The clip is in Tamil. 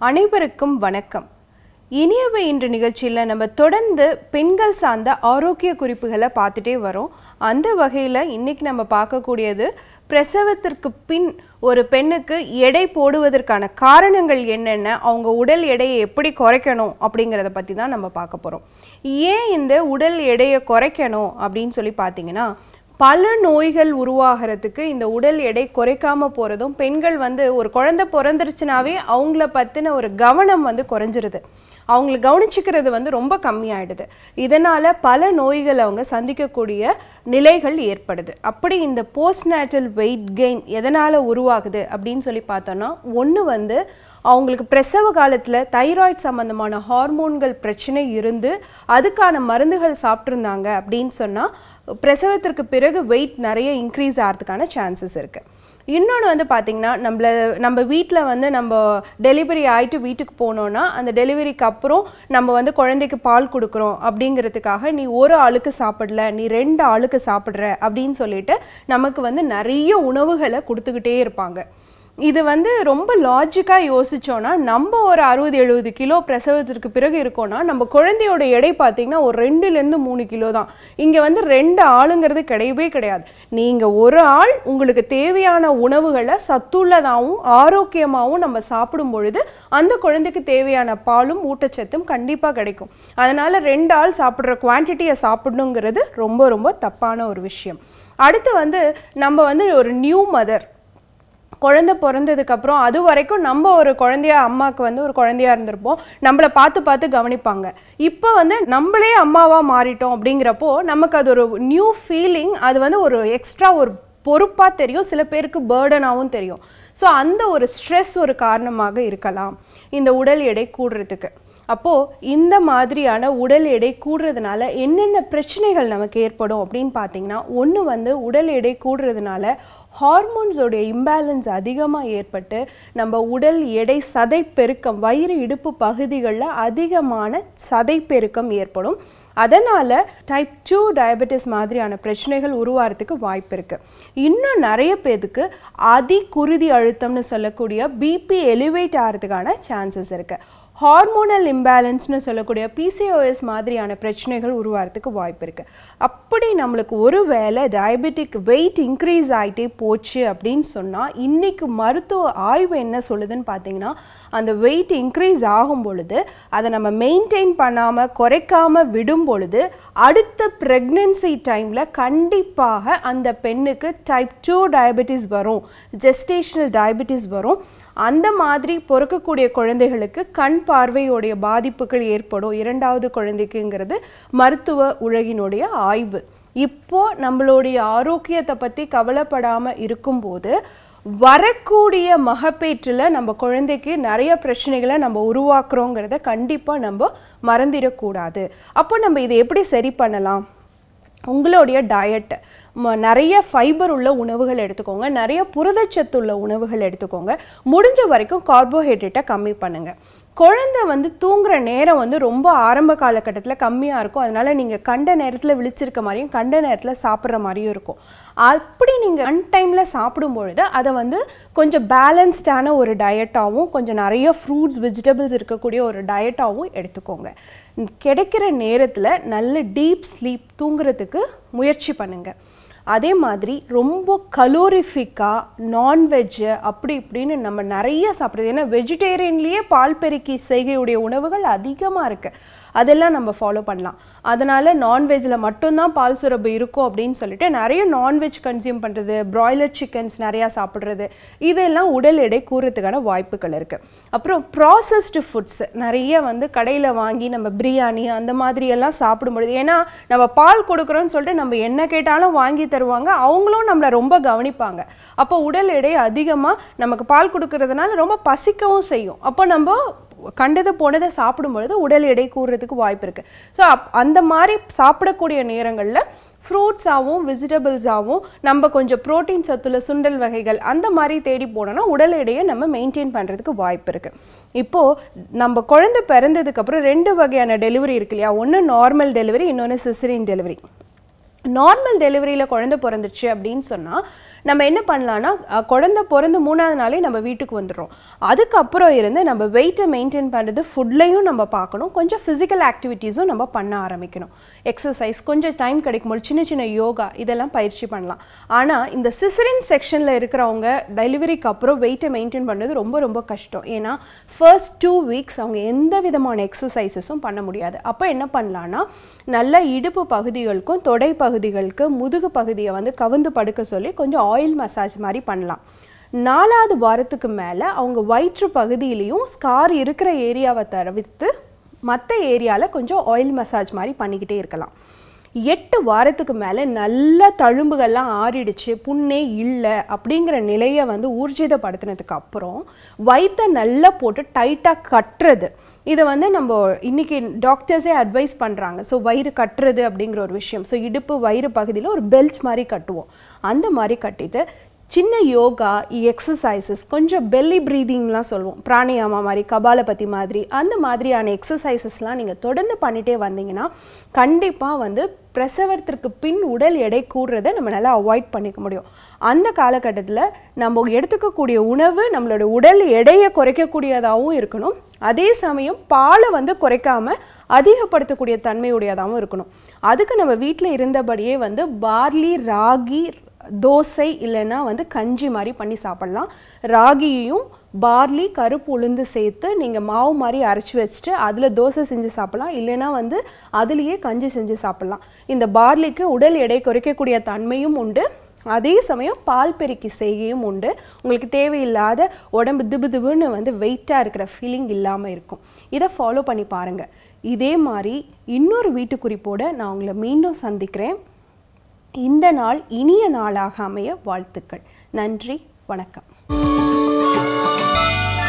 அனைவருக்கும் வணக்கம் இனியவை இன்று நிகழ்ச்சியில் நம்ம தொடர்ந்து பெண்கள் சார்ந்த ஆரோக்கிய குறிப்புகளை பார்த்துட்டே வரோம் அந்த வகையில் இன்னைக்கு நம்ம பார்க்கக்கூடியது பிரசவத்திற்கு பின் ஒரு பெண்ணுக்கு எடை போடுவதற்கான காரணங்கள் என்னென்ன அவங்க உடல் எடையை எப்படி குறைக்கணும் அப்படிங்கிறத பற்றி தான் நம்ம பார்க்க போகிறோம் ஏன் இந்த உடல் எடையை குறைக்கணும் அப்படின்னு சொல்லி பார்த்தீங்கன்னா பல நோய்கள் உருவாகிறதுக்கு இந்த உடல் எடை குறைக்காம போகிறதும் பெண்கள் வந்து ஒரு குழந்தை பிறந்துருச்சுனாவே அவங்கள பற்றின ஒரு கவனம் வந்து குறைஞ்சிருது அவங்கள கவனிச்சுக்கிறது வந்து ரொம்ப கம்மியாயிடுது இதனால் பல நோய்கள் அவங்க சந்திக்கக்கூடிய நிலைகள் ஏற்படுது அப்படி இந்த போஸ்ட் நேட்டல் வெயிட் கெயின் எதனால் உருவாகுது அப்படின்னு சொல்லி பார்த்தோன்னா ஒன்று வந்து அவங்களுக்கு பிரசவ காலத்தில் தைராய்டு சம்மந்தமான ஹார்மோன்கள் பிரச்சனை இருந்து அதுக்கான மருந்துகள் சாப்பிட்ருந்தாங்க அப்படின்னு சொன்னால் பிரசவத்திற்கு பிறகு வெயிட் நிறைய இன்க்ரீஸ் ஆகிறதுக்கான சான்சஸ் இருக்குது இன்னொன்று வந்து பார்த்திங்கன்னா நம்மள நம்ம வீட்டில் வந்து நம்ம டெலிவரி ஆகிட்டு வீட்டுக்கு போனோன்னா அந்த டெலிவரிக்கு அப்புறம் நம்ம வந்து குழந்தைக்கு பால் கொடுக்குறோம் அப்படிங்கிறதுக்காக நீ ஒரு ஆளுக்கு சாப்பிடல நீ ரெண்டு ஆளுக்கு சாப்பிட்ற அப்படின்னு சொல்லிட்டு நமக்கு வந்து நிறைய உணவுகளை கொடுத்துக்கிட்டே இருப்பாங்க இது வந்து ரொம்ப லாஜிக்காக யோசிச்சோன்னா நம்ம ஒரு அறுபது எழுபது கிலோ பிரசவத்திற்கு பிறகு இருக்கோம்னா நம்ம குழந்தையோட எடை பார்த்தீங்கன்னா ஒரு ரெண்டுலேருந்து மூணு கிலோ தான் இங்கே வந்து ரெண்டு ஆளுங்கிறது கிடையவே கிடையாது நீங்கள் ஒரு ஆள் உங்களுக்கு தேவையான உணவுகளை சத்துள்ளதாகவும் ஆரோக்கியமாகவும் நம்ம சாப்பிடும் பொழுது அந்த குழந்தைக்கு தேவையான பாலும் ஊட்டச்சத்தும் கண்டிப்பாக கிடைக்கும் அதனால் ரெண்டு ஆள் சாப்பிட்ற குவான்டிட்டியை சாப்பிடணுங்கிறது ரொம்ப ரொம்ப தப்பான ஒரு விஷயம் அடுத்து வந்து நம்ம வந்து ஒரு நியூ மதர் குழந்தை பிறந்ததுக்கப்புறம் அது வரைக்கும் நம்ம ஒரு குழந்தையா அம்மாவுக்கு வந்து ஒரு குழந்தையா இருந்திருப்போம் நம்மளை பார்த்து பார்த்து கவனிப்பாங்க இப்போ வந்து நம்மளே அம்மாவாக மாறிட்டோம் அப்படிங்கிறப்போ நமக்கு அது ஒரு நியூ ஃபீலிங் அது வந்து ஒரு எக்ஸ்ட்ரா ஒரு பொறுப்பாக தெரியும் சில பேருக்கு பேர்டனாகவும் தெரியும் ஸோ அந்த ஒரு ஸ்ட்ரெஸ் ஒரு காரணமாக இருக்கலாம் இந்த உடல் எடை கூடுறதுக்கு அப்போது இந்த மாதிரியான உடல் எடை கூடுறதுனால என்னென்ன பிரச்சனைகள் நமக்கு ஏற்படும் அப்படின்னு பார்த்தீங்கன்னா ஒன்று வந்து உடல் எடை கூடுறதுனால ஹார்மோன்ஸோடைய இம்பேலன்ஸ் அதிகமாக ஏற்பட்டு நம்ம உடல் எடை சதை பெருக்கம் வயிறு இடுப்பு பகுதிகளில் அதிகமான சதை பெருக்கம் ஏற்படும் அதனால் டைப் டூ டயபெட்டிஸ் மாதிரியான பிரச்சனைகள் உருவாகிறதுக்கு வாய்ப்பு இருக்குது இன்னும் நிறைய பேருக்கு அதி குருதி அழுத்தம்னு சொல்லக்கூடிய பிபி எலிவேட் ஆகிறதுக்கான சான்சஸ் இருக்குது ஹார்மோனல் இம்பேலன்ஸ்னு சொல்லக்கூடிய பிசிஓஎஸ் மாதிரியான பிரச்சனைகள் உருவாகிறதுக்கு வாய்ப்பு இருக்குது அப்படி நம்மளுக்கு ஒரு வேளை டயபெட்டிக் வெயிட் இன்க்ரீஸ் ஆகிட்டே போச்சு அப்படின்னு சொன்னால் இன்றைக்கி மருத்துவ ஆய்வு என்ன சொல்லுதுன்னு பார்த்தீங்கன்னா அந்த வெயிட் இன்க்ரீஸ் ஆகும் பொழுது அதை நம்ம மெயின்டைன் பண்ணாமல் குறைக்காமல் விடும் பொழுது அடுத்த ப்ரெக்னென்சி டைமில் கண்டிப்பாக அந்த பெண்ணுக்கு டைப் டூ டயபெட்டிஸ் வரும் ஜெஸ்டேஷனல் டயபெட்டிஸ் வரும் அந்த மாதிரி பிறக்கக்கூடிய குழந்தைகளுக்கு கண் பார்வையோடைய பாதிப்புகள் ஏற்படும் இரண்டாவது குழந்தைக்குங்கிறது மருத்துவ உலகினுடைய ஆய்வு இப்போ நம்மளுடைய ஆரோக்கியத்தை பற்றி கவலைப்படாமல் இருக்கும்போது வரக்கூடிய மகப்பேற்றில் நம்ம குழந்தைக்கு நிறைய பிரச்சனைகளை நம்ம உருவாக்குறோங்கிறத கண்டிப்பாக நம்ம மறந்துடக்கூடாது அப்போ நம்ம இதை எப்படி சரி பண்ணலாம் உங்களுடைய டயட் நிறைய ஃபைபர் உள்ள உணவுகள் எடுத்துக்கோங்க நிறைய புரதச்சத்து உள்ள உணவுகள் எடுத்துக்கோங்க முடிஞ்ச வரைக்கும் கார்போஹைட்ரேட்டை கம்மி பண்ணுங்கள் குழந்தை வந்து தூங்குற நேரம் வந்து ரொம்ப ஆரம்ப காலகட்டத்தில் கம்மியாக இருக்கும் அதனால் நீங்கள் கண்ட நேரத்தில் விழிச்சிருக்க மாதிரியும் கண்ட நேரத்தில் சாப்பிட்ற மாதிரியும் இருக்கும் அப்படி நீங்கள் அன் டைமில் சாப்பிடும் பொழுது அதை வந்து கொஞ்சம் பேலன்ஸ்டான ஒரு டயட்டாகவும் கொஞ்சம் நிறைய ஃப்ரூட்ஸ் வெஜிடபிள்ஸ் இருக்கக்கூடிய ஒரு டயட்டாகவும் எடுத்துக்கோங்க கிடைக்கிற நேரத்தில் நல்ல டீப் ஸ்லீப் தூங்குறதுக்கு முயற்சி பண்ணுங்கள் அதே மாதிரி ரொம்ப கலோரிஃபிக்காக நான்வெஜ்ஜு அப்படி இப்படின்னு நம்ம நிறைய சாப்பிட்றது ஏன்னா வெஜிடேரியன்லேயே பால் பெருக்கி செய்கையுடைய உணவுகள் அதிகமாக இருக்குது அதெல்லாம் நம்ம ஃபாலோ பண்ணலாம் அதனால் நான்வெஜ்ஜில் மட்டும்தான் பால் சுரப்பு இருக்கும் அப்படின்னு சொல்லிட்டு நிறைய நான்வெஜ் கன்சியூம் பண்ணுறது ப்ராய்லர் சிக்கன்ஸ் நிறையா சாப்பிட்றது இதெல்லாம் உடல் எடை கூறத்துக்கான வாய்ப்புகள் இருக்குது அப்புறம் ப்ராசஸ்டு ஃபுட்ஸ் நிறைய வந்து கடையில் வாங்கி நம்ம பிரியாணி அந்த மாதிரியெல்லாம் சாப்பிடும்பொழுது ஏன்னா நம்ம பால் கொடுக்குறோன்னு சொல்லிட்டு நம்ம என்ன கேட்டாலும் வாங்கி தருவாங்க அவங்களும் நம்மளை ரொம்ப கவனிப்பாங்க அப்போ உடல் எடை அதிகமாக நமக்கு பால் கொடுக்கறதுனால ரொம்ப பசிக்கவும் செய்யும் அப்போ நம்ம கண்டதை போனதை சாப்பிடும் பொழுது உடல் எடை கூடுறதுக்கு வாய்ப்பு இருக்குது ஸோ அப் அந்த மாதிரி சாப்பிடக்கூடிய நேரங்களில் ஃப்ரூட்ஸாகவும் வெஜிடபிள்ஸாகவும் நம்ம கொஞ்சம் ப்ரோட்டீன் சத்துள்ள சுண்டல் வகைகள் அந்த மாதிரி தேடி போனோம்னா உடல் எடையை நம்ம மெயின்டைன் பண்ணுறதுக்கு வாய்ப்பு இருக்குது இப்போது நம்ம குழந்தை பிறந்ததுக்கப்புறம் ரெண்டு வகையான டெலிவரி இருக்கு இல்லையா ஒன்று நார்மல் டெலிவரி இன்னொன்று சிசரின் டெலிவரி நார்மல் டெலிவரியில் குழந்தை பிறந்துச்சு அப்படின்னு சொன்னால் நம்ம என்ன பண்ணலாம்னா அஹ், குழந்தை பிறந்து மூணாவது நாளே நம்ம வீட்டுக்கு வந்துடுறோம் அதுக்கப்புறம் இருந்து நம்ம வெயிட்டை மெயின்டைன் பண்ணுறது ஃபுட்லையும் நம்ம பார்க்கணும் கொஞ்சம் ஃபிசிக்கல் ஆக்டிவிட்டீஸும் நம்ம பண்ண ஆரம்பிக்கணும் எக்ஸசைஸ் கொஞ்சம் டைம் கிடைக்கும்போது சின்ன சின்ன யோகா இதெல்லாம் பயிற்சி பண்ணலாம் ஆனால் இந்த சிசரின் செக்ஷனில் இருக்கிறவங்க டெலிவரிக்கு அப்புறம் வெயிட்டை மெயின்டைன் பண்ணுறது ரொம்ப ரொம்ப கஷ்டம் ஏன்னா ஃபர்ஸ்ட் டூ வீக்ஸ் அவங்க எந்த விதமான எக்ஸசைசஸும் பண்ண முடியாது அப்போ என்ன பண்ணலான்னா நல்ல இடுப்பு பகுதிகளுக்கும் தொடை பகுதிகளுக்கு முதுகு பகுதியை வந்து கவுந்து படுக்க சொல்லி கொஞ்சம் ஆயில் மசாஜ் மாதிரி பண்ணலாம் நாலாவது வாரத்துக்கு மேலே அவங்க வயிற்று பகுதியிலையும் ஸ்கார் இருக்கிற ஏரியாவை தவிர்த்து மற்ற ஏரியாவில் கொஞ்சம் ஆயில் மசாஜ் மாதிரி பண்ணிக்கிட்டே இருக்கலாம் எட்டு வாரத்துக்கு மேலே நல்ல தழும்புகள்லாம் ஆறிடுச்சு புண்ணே இல்லை அப்படிங்கிற நிலையை வந்து ஊர்ஜிதப்படுத்தினதுக்கு அப்புறம் வயித்தை நல்லா போட்டு டைட்டாக கட்டுறது இதை வந்து நம்ம இன்னைக்கு டாக்டர்ஸே அட்வைஸ் பண்ணுறாங்க ஸோ வயிறு கட்டுறது அப்படிங்கிற ஒரு விஷயம் ஸோ இடுப்பு வயிறு பகுதியில் ஒரு பெல்ட் மாதிரி கட்டுவோம் அந்த மாதிரி கட்டிட்டு சின்ன யோகா எக்ஸசைசஸ் கொஞ்சம் பெல்லி ப்ரீதிங்லாம் சொல்லுவோம் பிராணியாமா மாதிரி கபாலபதி மாதிரி அந்த மாதிரியான எக்ஸசைசஸ்லாம் நீங்கள் தொடர்ந்து பண்ணிட்டே வந்தீங்கன்னா கண்டிப்பாக வந்து பிரசவத்திற்கு பின் உடல் எடை கூடுறதை நம்ம நல்லா அவாய்ட் பண்ணிக்க முடியும் அந்த காலகட்டத்தில் நம்ம எடுத்துக்கக்கூடிய உணவு நம்மளோட உடல் எடையை குறைக்கக்கூடியதாகவும் இருக்கணும் அதே சமயம் பாலை வந்து குறைக்காம அதிகப்படுத்தக்கூடிய தன்மையுடையதாகவும் இருக்கணும் அதுக்கு நம்ம வீட்டில் இருந்தபடியே வந்து பார்லி ராகி தோசை இல்லைன்னா வந்து கஞ்சி மாதிரி பண்ணி சாப்பிடலாம் ராகியையும் பார்லி கருப்பு உளுந்து சேர்த்து நீங்கள் மாவு மாதிரி அரைச்சி வச்சுட்டு அதில் தோசை செஞ்சு சாப்பிடலாம் இல்லைன்னா வந்து அதுலேயே கஞ்சி செஞ்சு சாப்பிடலாம் இந்த பார்லிக்கு உடல் எடை குறைக்கக்கூடிய தன்மையும் உண்டு அதே சமயம் பால் பெருக்கி செய்கையும் உண்டு உங்களுக்கு தேவையில்லாத உடம்பு திபு திபுன்னு வந்து வெயிட்டாக இருக்கிற ஃபீலிங் இல்லாமல் இருக்கும் இதை ஃபாலோ பண்ணி பாருங்கள் இதே மாதிரி இன்னொரு வீட்டு குறிப்போடு நான் உங்களை மீண்டும் சந்திக்கிறேன் இந்த நாள் இனிய நாளாக அமைய வாழ்த்துக்கள் நன்றி வணக்கம்